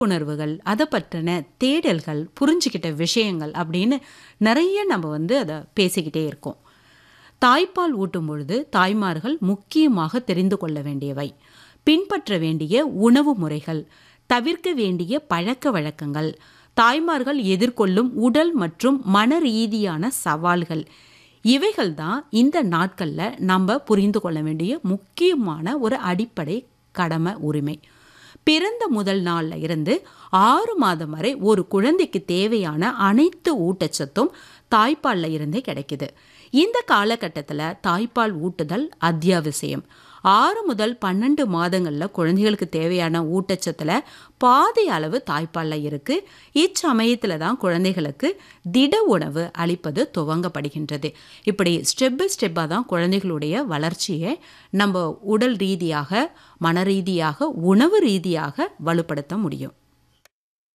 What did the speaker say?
உணர்வுகள் அதை பற்றின தேடல்கள் புரிஞ்சுக்கிட்ட விஷயங்கள் அப்படின்னு நிறைய நம்ம வந்து அதை பேசிக்கிட்டே இருக்கோம் தாய்ப்பால் ஊட்டும் பொழுது தாய்மார்கள் முக்கியமாக தெரிந்து கொள்ள வேண்டியவை பின்பற்ற வேண்டிய உணவு முறைகள் தவிர்க்க வேண்டிய பழக்க வழக்கங்கள் தாய்மார்கள் எதிர்கொள்ளும் உடல் மற்றும் மன ரீதியான சவால்கள் இவைகள் தான் இந்த நாட்களில் நம்ம புரிந்து கொள்ள வேண்டிய முக்கியமான ஒரு அடிப்படை கடமை உரிமை பிறந்த முதல் நாள்ல இருந்து ஆறு மாதம் வரை ஒரு குழந்தைக்கு தேவையான அனைத்து ஊட்டச்சத்தும் தாய்ப்பால்ல இருந்தே கிடைக்குது இந்த காலகட்டத்தில் தாய்ப்பால் ஊட்டுதல் அத்தியாவசியம் ஆறு முதல் பன்னெண்டு மாதங்களில் குழந்தைகளுக்கு தேவையான ஊட்டச்சத்தில் பாதி அளவு தாய்ப்பாலில் இருக்குது இச்சமயத்தில் தான் குழந்தைகளுக்கு திட உணவு அளிப்பது துவங்கப்படுகின்றது இப்படி ஸ்டெப் பை ஸ்டெப்பாக தான் குழந்தைகளுடைய வளர்ச்சியை நம்ம உடல் ரீதியாக மன ரீதியாக உணவு ரீதியாக வலுப்படுத்த முடியும்